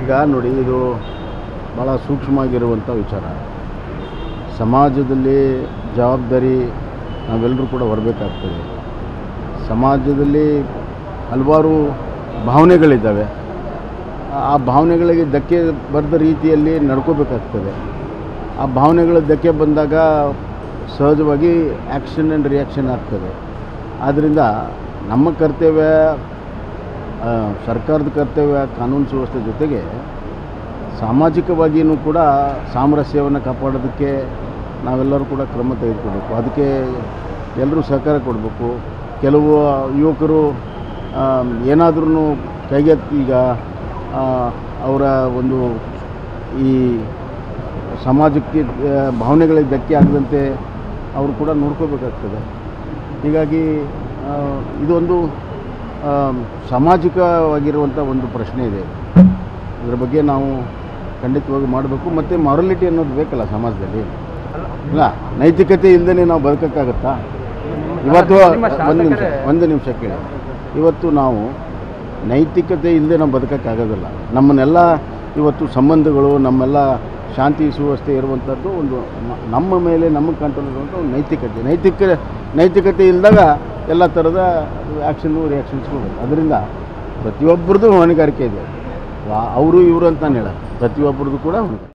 ಈಗ ನೋಡಿ ಇದು ಭಾಳ ಸೂಕ್ಷ್ಮವಾಗಿರುವಂಥ ವಿಚಾರ ಸಮಾಜದಲ್ಲಿ ಜವಾಬ್ದಾರಿ ನಾವೆಲ್ಲರೂ ಕೂಡ ಹೊರಬೇಕಾಗ್ತದೆ ಸಮಾಜದಲ್ಲಿ ಹಲವಾರು ಭಾವನೆಗಳಿದ್ದಾವೆ ಆ ಭಾವನೆಗಳಿಗೆ ಧಕ್ಕೆ ಬರೆದ ರೀತಿಯಲ್ಲಿ ನಡ್ಕೋಬೇಕಾಗ್ತದೆ ಆ ಭಾವನೆಗಳ ಧಕ್ಕೆ ಬಂದಾಗ ಸಹಜವಾಗಿ ಆ್ಯಕ್ಷನ್ ಆ್ಯಂಡ್ ರಿಯಾಕ್ಷನ್ ಆಗ್ತದೆ ಆದ್ದರಿಂದ ನಮ್ಮ ಕರ್ತವ್ಯ ಆ, ಸರ್ಕಾರದ ಕರ್ತವ್ಯ ಕಾನೂನು ಸುವ್ಯವಸ್ಥೆ ಜೊತೆಗೆ ಸಾಮಾಜಿಕವಾಗಿಯೂ ಕೂಡ ಸಾಮರಸ್ಯವನ್ನು ಕಾಪಾಡೋದಕ್ಕೆ ನಾವೆಲ್ಲರೂ ಕೂಡ ಕ್ರಮ ತೆಗೆದುಕೊಳ್ಬೇಕು ಅದಕ್ಕೆ ಎಲ್ಲರೂ ಸಹಕಾರ ಕೊಡಬೇಕು ಕೆಲವು ಯುವಕರು ಏನಾದ್ರೂ ಕೈಗೆತ್ತಿ ಈಗ ಆ, ಅವರ ಒಂದು ಈ ಸಮಾಜಕ್ಕೆ ಆ, ಭಾವನೆಗಳಿಗೆ ಧಕ್ಕೆ ಆಗದಂತೆ ಅವರು ಕೂಡ ನೋಡ್ಕೋಬೇಕಾಗ್ತದೆ ಹೀಗಾಗಿ ಆ, ಇದೊಂದು ಆ, ಸಾಮಾಜಿಕವಾಗಿರುವಂಥ ಒಂದು ಪ್ರಶ್ನೆ ಇದೆ ಇದರ ಬಗ್ಗೆ ನಾವು ಖಂಡಿತವಾಗಿ ಮಾಡಬೇಕು ಮತ್ತು ಮಾರಲಿಟಿ ಅನ್ನೋದು ಬೇಕಲ್ಲ ಸಮಾಜದಲ್ಲಿ ಇಲ್ಲ ನೈತಿಕತೆ ಇಲ್ಲದೇ ನಾವು ಬದುಕೋಕ್ಕಾಗತ್ತಾ ಇವತ್ತು ನಿಮ್ಮ ಒಂದು ನಿಮಿಷ ಶಾಸಕರೇ- ಒಂದು ನಿಮಿಷ ಕೇಳಿ ಇವತ್ತು ನಾವು ನೈತಿಕತೆ ಇಲ್ಲದೆ ನಾವು ಬದುಕೋಕ್ಕಾಗೋದಿಲ್ಲ ನಮ್ಮನ್ನೆಲ್ಲ ಇವತ್ತು ಸಂಬಂಧಗಳು ನಮ್ಮೆಲ್ಲ ಶಾಂತಿ ಸುವ್ಯವಸ್ಥೆ ಇರುವಂಥದ್ದು ಒಂದು ನ- ನಮ್ಮ ಮೇಲೆ ನಮಗೆ ಕಂಟ್ರೋಲ್ ಇರುವಂಥ ಒಂದು ನೈತಿಕತೆ ನೈತಿಕ ನೈತಿಕತೆ ಇಲ್ಲದಾಗ ಎಲ್ಲ ಥರದ ಆ್ಯಕ್ಷನು ರಿಯಾಕ್ಷನ್ಸ್ಗಳು ಅದರಿಂದ ಪ್ರತಿಯೊಬ್ಬರದ್ದು ಹೊಣೆಗಾರಿಕೆ ಇದೆ ವಾ- ಅವರು ಇವರು ಅಂತ ನಾನು ಹೇಳ ಪ್ರತಿಯೊಬ್ಬರದ್ದು ಕೂಡ ಹೊಣೆಗಾರಿಕೆ